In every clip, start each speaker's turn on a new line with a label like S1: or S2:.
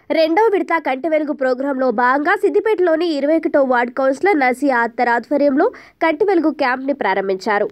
S1: రెండో విడత కంటి వెలుగు ప్రోగ్రాంలో భాగంగా సిద్దిపేటలోని ఇరవై ఒకటో వార్డ్ కౌన్సిలర్ నసియా అత్తర్ ఆధ్వర్యంలో కంటి వెలుగు క్యాంప్ని ప్రారంభించారు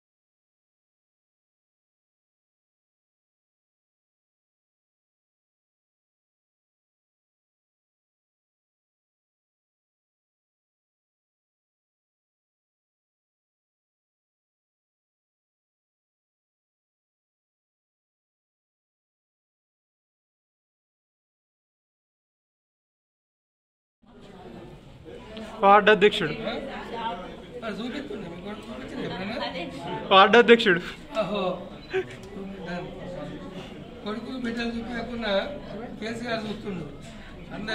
S2: వార్డు అధ్యక్షుడు
S3: అది చూపిస్తుంది మీకు కూడా చూపించింది ఎప్పుడైనా
S2: వార్డు అధ్యక్షుడు
S3: అహో కొడుకు బిడ్డలు చూపించకుండా కేసీఆర్ చూస్తుండు అందరు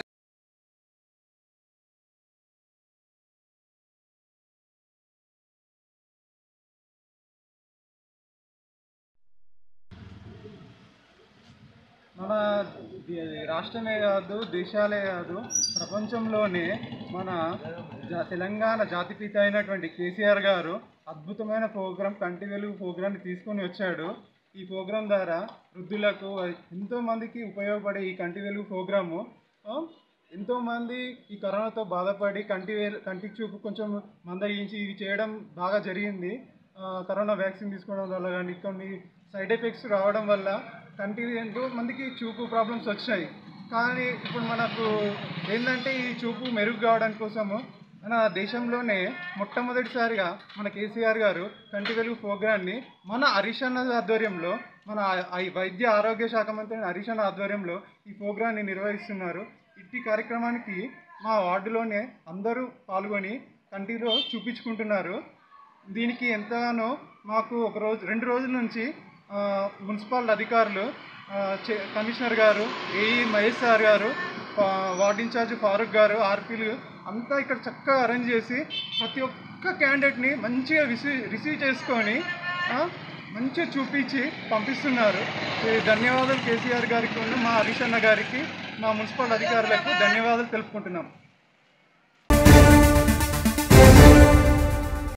S4: మన ది- రాష్ట్రమే కాదు దేశాలే కాదు ప్రపంచంలోనే మన జా- తెలంగాణ జాతిపిత అయినటువంటి కేసీఆర్ గారు అద్భుతమైన ప్రోగ్రాం కంటి వెలుగు ప్రోగ్రాన్ని తీసుకొని వచ్చాడు ఈ ప్రోగ్రాం ద్వారా వృద్ధులకు ఎంతో మందికి ఉపయోగపడే ఈ కంటి వెలుగు ప్రోగ్రాము ఆ, ఎంతో మంది ఈ కరోనాతో బాధపడి కంటి వేలు కంటి చూపు కొంచెం మందగించి ఇవి చేయడం బాగా జరిగింది ఆ, కరోనా వ్యాక్సిన్ తీసుకోవడం వల్ల కానీ కొన్ని సైడ్ ఎఫెక్ట్స్ రావడం వల్ల కంటి ఎంతో మందికి చూపు ప్రాబ్లమ్స్ వచ్చాయి కానీ ఇప్పుడు మనకు ఏంటంటే ఈ చూపు మెరుగు కావడానికి కోసము మన దేశంలోనే మొట్టమొదటిసారిగా మన కేసీఆర్ గారు కంటి వెలుగు ప్రోగ్రాన్ని మన హరీష్ అన్న ఆధ్వర్యంలో మన ఆ- ఆ వైద్య ఆరోగ్య శాఖ మంత్రి హరీష్ అన్న ఆధ్వర్యంలో ఈ ప్రోగ్రాన్ని నిర్వహిస్తున్నారు ఇట్టి కార్యక్రమానికి మా వార్డులోనే అందరూ పాల్గొని కంటిలో చూపించుకుంటున్నారు దీనికి ఎంతగానో మాకు ఒక రోజు రెండు రోజుల నుంచి ఆ, మున్సిపల్ అధికారులు ఆ, చే- కమిషనర్ గారు ఏఈ మహేష్ సార్ గారు ఆ, వార్డ్ ఇన్ఛార్జ్ ఫారూక్ గారు ఆర్పీలు అంతా ఇక్కడ చక్కగా అరేంజ్ చేసి ప్రతి ఒక్క క్యాండిడేట్ని మంచిగా రిసీవ్ రిసీవ్ చేసుకొని ఆ, మంచిగా చూపించి పంపిస్తున్నారు ఈ ధన్యవాదాలు కేసీఆర్ గారికి ఉన్న మా హరీష్ అన్న గారికి మా మున్సిపల్ అధికారులకు ధన్యవాదాలు తెలుపుకుంటున్నాం